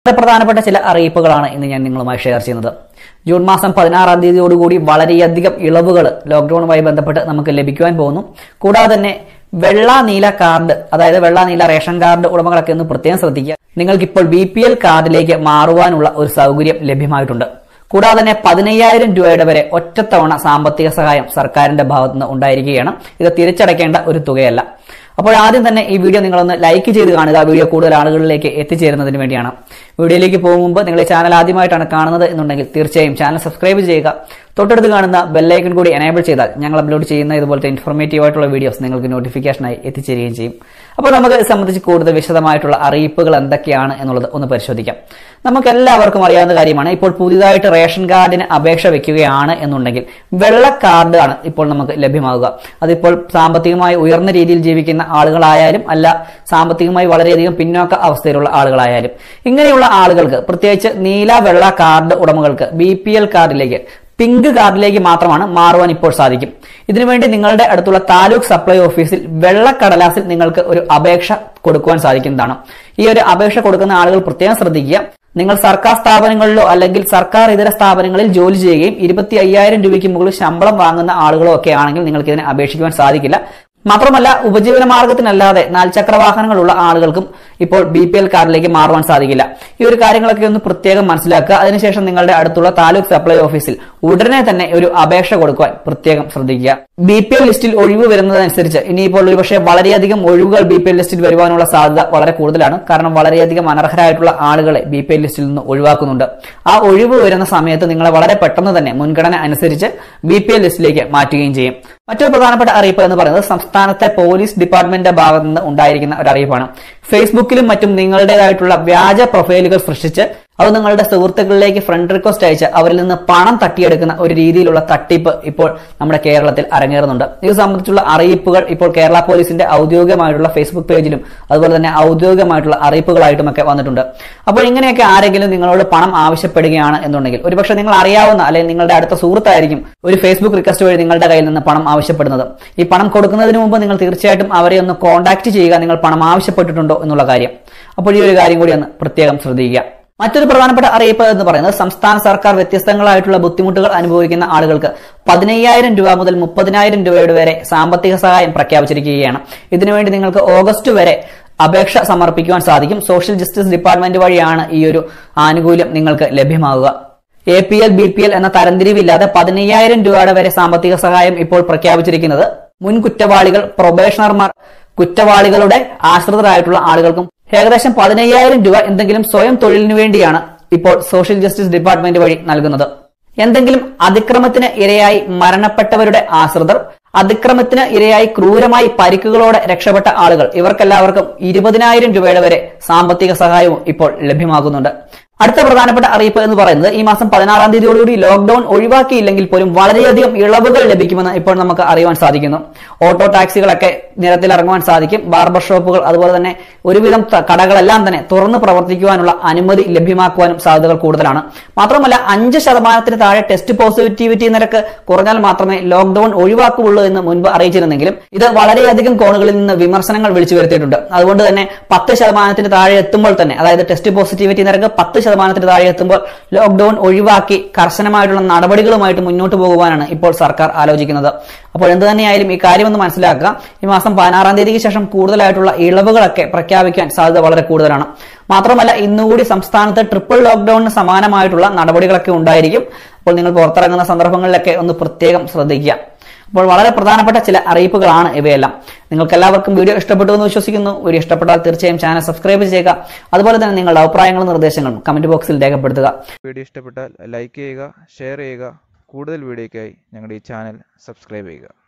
പ്രധാനപ്പെട്ട ചില അറിയിപ്പുകളാണ് ഇന്ന് ഞാൻ നിങ്ങളുമായി ഷെയർ ചെയ്യുന്നത് ജൂൺ മാസം പതിനാറാം തീയതിയോടുകൂടി വളരെയധികം ഇളവുകൾ ലോക്ക്ഡൌണുമായി ബന്ധപ്പെട്ട് നമുക്ക് ലഭിക്കുവാൻ പോകുന്നു കൂടാതെ തന്നെ വെള്ള നീല കാർഡ് അതായത് വെള്ള നീല റേഷൻ കാർഡ് ഉടമകളൊക്കെ ഒന്ന് പ്രത്യേകം ശ്രദ്ധിക്കുക നിങ്ങൾക്ക് ഇപ്പോൾ ബി പി എൽ കാർഡിലേക്ക് മാറുവാനുള്ള ഒരു സൗകര്യം ലഭ്യമായിട്ടുണ്ട് കൂടാതെ തന്നെ പതിനയ്യായിരം രൂപയുടെ വരെ ഒറ്റത്തവണ സാമ്പത്തിക സഹായം സർക്കാരിന്റെ ഭാഗത്തുനിന്ന് ഉണ്ടായിരിക്കുകയാണ് ഇത് തിരിച്ചടയ്ക്കേണ്ട ഒരു തുകയല്ല അപ്പോൾ ആദ്യം തന്നെ ഈ വീഡിയോ നിങ്ങളൊന്ന് ലൈക്ക് ചെയ്ത് കാണുക വീഡിയോ കൂടുതൽ ആളുകളിലേക്ക് എത്തിച്ചേരുന്നതിന് വേണ്ടിയാണ് വീഡിയോയിലേക്ക് പോകും മുമ്പ് നിങ്ങൾ ഈ ചാനൽ ആദ്യമായിട്ടാണ് കാണുന്നത് എന്നുണ്ടെങ്കിൽ തീർച്ചയായും ചാനൽ സബ്സ്ക്രൈബ് ചെയ്യുക തൊട്ടടുത്ത് കാണുന്ന ബെല്ലൈക്കൺ കൂടി എനേബിൾ ചെയ്താൽ ഞങ്ങൾ അപ്ലോഡ് ചെയ്യുന്ന ഇതുപോലത്തെ ഇൻഫോർമേറ്റീവ് ആയിട്ടുള്ള വീഡിയോസ് നിങ്ങൾക്ക് നോട്ടിഫിക്കേഷനായി എത്തിച്ചേരുകയും ചെയ്യും അപ്പോൾ നമുക്ക് ഇത് സംബന്ധിച്ച് കൂടുതൽ വിശദമായിട്ടുള്ള അറിയിപ്പുകൾ എന്തൊക്കെയാണ് എന്നുള്ളത് ഒന്ന് പരിശോധിക്കാം നമുക്ക് എല്ലാവർക്കും അറിയാവുന്ന കാര്യമാണ് ഇപ്പോൾ പുതിയതായിട്ട് റേഷൻ കാർഡിന് അപേക്ഷ വെക്കുകയാണ് എന്നുണ്ടെങ്കിൽ വെള്ള കാർഡ് ആണ് ഇപ്പോൾ നമുക്ക് ലഭ്യമാകുക അതിപ്പോൾ സാമ്പത്തികമായി ഉയർന്ന രീതിയിൽ ജീവിക്കുന്ന ആളുകളായാലും അല്ല സാമ്പത്തികമായി വളരെയധികം പിന്നോക്ക അവസ്ഥയിലുള്ള ആളുകളായാലും ഇങ്ങനെയുള്ള ആളുകൾക്ക് പ്രത്യേകിച്ച് നീല വെള്ള കാർഡ് ഉടമകൾക്ക് ബി പി എൽ കാർഡിലേക്ക് പിങ്ക് കാർഡിലേക്ക് മാത്രമാണ് മാറുവാൻ ഇപ്പോൾ സാധിക്കും ഇതിനുവേണ്ടി നിങ്ങളുടെ അടുത്തുള്ള താലൂക്ക് സപ്ലൈ ഓഫീസിൽ വെള്ള കടലാസിൽ നിങ്ങൾക്ക് ഒരു അപേക്ഷ കൊടുക്കുവാൻ സാധിക്കുന്നതാണ് ഈ ഒരു അപേക്ഷ കൊടുക്കുന്ന ആളുകൾ പ്രത്യേകം ശ്രദ്ധിക്കുക നിങ്ങൾ സർക്കാർ സ്ഥാപനങ്ങളിലോ അല്ലെങ്കിൽ സർക്കാർ ഇതര സ്ഥാപനങ്ങളിൽ ജോലി ചെയ്യുകയും ഇരുപത്തി അയ്യായിരം രൂപയ്ക്ക് മുകളിൽ ശമ്പളം വാങ്ങുന്ന ആളുകളോ ഒക്കെ ആണെങ്കിൽ നിങ്ങൾക്ക് ഇതിനെ അപേക്ഷിക്കുവാൻ സാധിക്കില്ല മാത്രമല്ല ഉപജീവന മാർഗത്തിനല്ലാതെ നാൽചക്ര വാഹനങ്ങളുള്ള ആളുകൾക്കും ഇപ്പോൾ ബി പി എൽ കാർഡിലേക്ക് മാറുവാൻ സാധിക്കില്ല ഈ ഒരു കാര്യങ്ങളൊക്കെ ഒന്ന് പ്രത്യേകം മനസ്സിലാക്കുക അതിനുശേഷം നിങ്ങളുടെ അടുത്തുള്ള താലൂക്ക് സപ്ലൈ ഓഫീസിൽ ഉടനെ തന്നെ ഒരു അപേക്ഷ കൊടുക്കുവാൻ പ്രത്യേകം ശ്രദ്ധിക്കുക ബി പി എൽ ലിസ്റ്റിൽ ഒഴിവ് വരുന്നതനുസരിച്ച് ഇനിയിപ്പോൾ ഒരുപക്ഷെ വളരെയധികം ഒഴിവുകൾ ബി പി എൽ ലിസ്റ്റിൽ വരുവാനുള്ള സാധ്യത വളരെ കൂടുതലാണ് കാരണം വളരെയധികം അനർഹരായിട്ടുള്ള ആളുകളെ ബി പി എൽ ലിസ്റ്റിൽ നിന്ന് ഒഴിവാക്കുന്നുണ്ട് ആ ഒഴിവ് വരുന്ന സമയത്ത് നിങ്ങളെ വളരെ പെട്ടെന്ന് തന്നെ മുൻഗണന അനുസരിച്ച് ബി പി എൽ ലിസ്റ്റിലേക്ക് മാറ്റുകയും ചെയ്യും മറ്റൊരു പ്രധാനപ്പെട്ട അറിയിപ്പ് എന്ന് പറയുന്നത് സംസ്ഥാനത്തെ പോലീസ് ഡിപ്പാർട്ട്മെന്റിന്റെ ഭാഗത്ത് നിന്ന് ഉണ്ടായിരിക്കുന്ന ഒരു അറിയിപ്പാണ് ഫേസ്ബുക്കിലും മറ്റും നിങ്ങളുടേതായിട്ടുള്ള വ്യാജ പ്രൊഫൈലുകൾ സൃഷ്ടിച്ച് അത് നിങ്ങളുടെ സുഹൃത്തുക്കളിലേക്ക് ഫ്രണ്ട് റിക്വസ്റ്റ് അയച്ച് അവരിൽ നിന്ന് പണം തട്ടിയെടുക്കുന്ന ഒരു രീതിയിലുള്ള തട്ടിപ്പ് ഇപ്പോൾ നമ്മുടെ കേരളത്തിൽ അരങ്ങേറുന്നുണ്ട് ഇത് സംബന്ധിച്ചുള്ള അറിയിപ്പുകൾ ഇപ്പോൾ കേരള പോലീസിന്റെ ഔദ്യോഗികമായിട്ടുള്ള ഫേസ്ബുക്ക് പേജിലും അതുപോലെ തന്നെ ഔദ്യോഗികമായിട്ടുള്ള അറിയിപ്പുകളായിട്ടുമൊക്കെ വന്നിട്ടുണ്ട് അപ്പോൾ ഇങ്ങനെയൊക്കെ ആരെങ്കിലും നിങ്ങളോട് പണം ആവശ്യപ്പെടുകയാണ് എന്നുണ്ടെങ്കിൽ ഒരുപക്ഷെ നിങ്ങൾ അറിയാവുന്ന അല്ലെങ്കിൽ നിങ്ങളുടെ അടുത്ത സുഹൃത്തായിരിക്കും ഒരു ഫേസ്ബുക്ക് റിക്വസ്റ്റ് വഴി നിങ്ങളുടെ കയ്യിൽ നിന്ന് പണം ആവശ്യപ്പെടുന്നത് ഈ പണം കൊടുക്കുന്നതിന് മുമ്പ് നിങ്ങൾ തീർച്ചയായിട്ടും അവരെ ഒന്ന് കോൺടാക്ട് ചെയ്യുക നിങ്ങൾ പണം ആവശ്യപ്പെട്ടിട്ടുണ്ടോ എന്നുള്ള കാര്യം അപ്പോൾ ഈ ഒരു കാര്യം കൂടി ഒന്ന് പ്രത്യേകം ശ്രദ്ധിക്കുക മറ്റൊരു പ്രധാനപ്പെട്ട അറിയിപ്പ് എന്ന് പറയുന്നത് സംസ്ഥാന സർക്കാർ വ്യത്യസ്തങ്ങളായിട്ടുള്ള ബുദ്ധിമുട്ടുകൾ അനുഭവിക്കുന്ന ആളുകൾക്ക് പതിനയ്യായിരം രൂപ മുതൽ മുപ്പതിനായിരം രൂപയുടെ വരെ സാമ്പത്തിക സഹായം പ്രഖ്യാപിച്ചിരിക്കുകയാണ് ഇതിനുവേണ്ടി നിങ്ങൾക്ക് ഓഗസ്റ്റ് വരെ അപേക്ഷ സമർപ്പിക്കുവാൻ സാധിക്കും സോഷ്യൽ ജസ്റ്റിസ് ഡിപ്പാർട്ട്മെന്റ് വഴിയാണ് ഈ ഒരു ആനുകൂല്യം നിങ്ങൾക്ക് ലഭ്യമാകുക A P L B P L എന്ന തരംതിരിവില്ലാതെ പതിനയ്യായിരം രൂപയുടെ വരെ സാമ്പത്തിക സഹായം ഇപ്പോൾ പ്രഖ്യാപിച്ചിരിക്കുന്നത് മുൻ കുറ്റവാളികൾ പ്രൊബേഷണർമാർ കുറ്റവാളികളുടെ ആശ്രിതരായിട്ടുള്ള ആളുകൾക്കും ഏകദേശം പതിനയ്യായിരം രൂപ എന്തെങ്കിലും സ്വയം തൊഴിലിനു വേണ്ടിയാണ് ഇപ്പോൾ സോഷ്യൽ ജസ്റ്റിസ് ഡിപ്പാർട്ട്മെന്റ് വഴി നൽകുന്നത് എന്തെങ്കിലും അതിക്രമത്തിന് ഇരയായി മരണപ്പെട്ടവരുടെ ആശ്രിതർ അതിക്രമത്തിന് ഇരയായി ക്രൂരമായി പരിക്കുകളോടെ രക്ഷപ്പെട്ട ആളുകൾ ഇവർക്കെല്ലാവർക്കും ഇരുപതിനായിരം രൂപയുടെ വരെ സാമ്പത്തിക സഹായവും ഇപ്പോൾ ലഭ്യമാകുന്നുണ്ട് അടുത്ത പ്രധാനപ്പെട്ട അറിയിപ്പ് എന്ന് പറയുന്നത് ഈ മാസം പതിനാറാം തീയതിയോടുകൂടി ലോക്ഡൌൺ ഒഴിവാക്കിയില്ലെങ്കിൽ പോലും വളരെയധികം ഇളവുകൾ ലഭിക്കുമെന്ന് ഇപ്പോൾ നമുക്ക് അറിയുവാൻ സാധിക്കുന്നു ഓട്ടോ ടാക്സികളൊക്കെ നിരത്തിലിറങ്ങുവാൻ സാധിക്കും ബാർബർ ഷോപ്പുകൾ അതുപോലെ തന്നെ ഒരുവിധം ത- കടകളെല്ലാം തന്നെ തുറന്ന് പ്രവർത്തിക്കുവാനുള്ള അനുമതി ലഭ്യമാക്കുവാനും സാധ്യതകൾ കൂടുതലാണ് മാത്രമല്ല അഞ്ച് ശതമാനത്തിന് താഴെ ടെസ്റ്റ് പോസിറ്റിവിറ്റി നിരക്ക് കുറഞ്ഞാൽ മാത്രമേ ലോക്ഡൌൺ ഒഴിവാക്കുകയുള്ളൂ എന്ന് മുൻപ് അറിയിച്ചിരുന്നെങ്കിലും ഇത് വളരെയധികം കോണുകളിൽ നിന്ന് വിമർശനങ്ങൾ വിളിച്ചു വരുത്തിയിട്ടുണ്ട് അതുകൊണ്ട് തന്നെ പത്ത് ശതമാനത്തിന് താഴെ എത്തുമ്പോൾ തന്നെ അതായത് ടെസ്റ്റ് പോസിറ്റിവിറ്റി നിരക്ക് പത്ത് ശതമാനത്തിന് താഴെ എത്തുമ്പോൾ ലോക്ഡൌൺ ഒഴിവാക്കി കർശനമായിട്ടുള്ള നടപടികളുമായിട്ട് മുന്നോട്ട് പോകുവാനാണ് ഇപ്പോൾ സർക്കാർ ആലോചിക്കുന്നത് അപ്പോൾ എന്ത് തന്നെയായാലും ഈ കാര്യമൊന്ന് മനസ്സിലാക്കുക ഈ മാസം പതിനാറാം തീയതിക്ക് ശേഷം കൂടുതലായിട്ടുള്ള ഇളവുകളൊക്കെ പ്രഖ്യാപിക്കാൻ സാധ്യത വളരെ കൂടുതലാണ് മാത്രമല്ല ഇന്നുകൂടി സംസ്ഥാനത്ത് ട്രിപ്പിൾ ലോക്ഡൌണിന് സമാനമായിട്ടുള്ള നടപടികളൊക്കെ ഉണ്ടായിരിക്കും അപ്പോൾ നിങ്ങൾ പുറത്തിറങ്ങുന്ന സന്ദർഭങ്ങളിലൊക്കെ ഒന്ന് പ്രത്യേകം ശ്രദ്ധിക്കുക അപ്പോൾ വളരെ പ്രധാനപ്പെട്ട ചില അറിയിപ്പുകളാണ് ഇവയെല്ലാം നിങ്ങൾക്ക് എല്ലാവർക്കും വീഡിയോ ഇഷ്ടപ്പെട്ടു എന്ന് വിശ്വസിക്കുന്നു വീഡിയോ ഇഷ്ടപ്പെട്ടാൽ തീർച്ചയായും ചാനൽ സബ്സ്ക്രൈബ് ചെയ്യുക അതുപോലെ തന്നെ നിങ്ങളുടെ അഭിപ്രായങ്ങളും നിർദ്ദേശങ്ങളും കമന്റ് ബോക്സിൽ രേഖപ്പെടുത്തുക വീഡിയോ ഇഷ്ടപ്പെട്ടാൽ ലൈക്ക് ചെയ്യുക ഷെയർ ചെയ്യുക കൂടുതൽ വീഡിയോയ്ക്കായി ഞങ്ങളുടെ ഈ ചാനൽ സബ്സ്ക്രൈബ് ചെയ്യുക